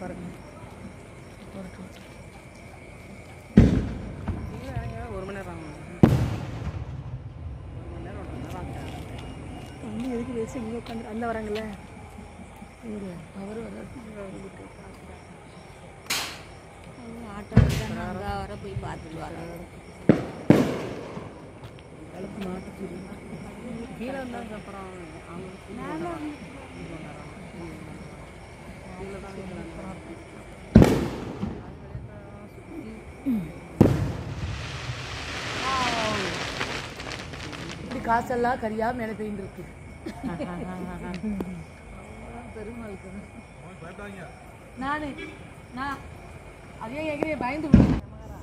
பாருங்க வரட்டும், வரட்டும். ஒரு மணி நேரம் ஆகும் ஒரு மணி நேரம் ஒன்றரை மணி நேரம் ஆகுது. அண்ணன் எதுக்கு பேசி இங்கே உட்காந்து அந்த வராங்கல்ல இவரு அவர் வர ஆட்டோ தானே அங்கே வர போய் பார்த்துட்டு வரோம் கீழே வந்தாங்க அப்புறம் அவங்க கீழே தான் இருக்கிறாங்க இப்படி காசெல்லாம் கரியா மேலே பெயிண்ட் இருக்கு பெருமாளுக்கு நானு நான் அதே கேட்குறேன் பயந்து விடுவேன்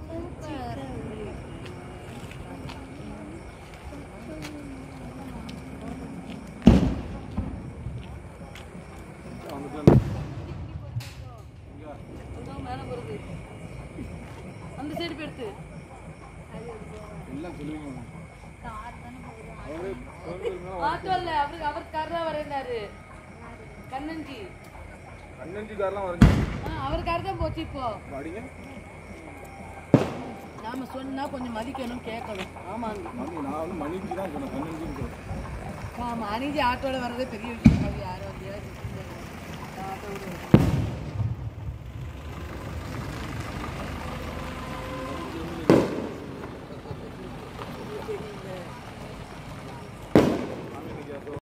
அதான் மேலே வருது அந்த சைடு போயிடுத்து ஆட்டோ இல்ல அவருக்கு அவர் கார் தான் வரேன்னாரு கண்ணஞ்சி கண்ணஞ்சி கார்லாம் வரைஞ்சி ஆ, அவர் கார் தான் போச்சு இப்போ அடிங்க நாம சொன்னா கொஞ்சம் மதிக்கணும் கேட்கணும் ஆமாங்க மணி நான் வந்து மணிக்கு தான் சொன்னேன் கண்ணஞ்சின்னு சொன்னேன் ஆமா அணிஞ்சு ஆட்டோல வர்றதே பெரிய விஷயம் அது யாரும் வந்து ஆட்டோ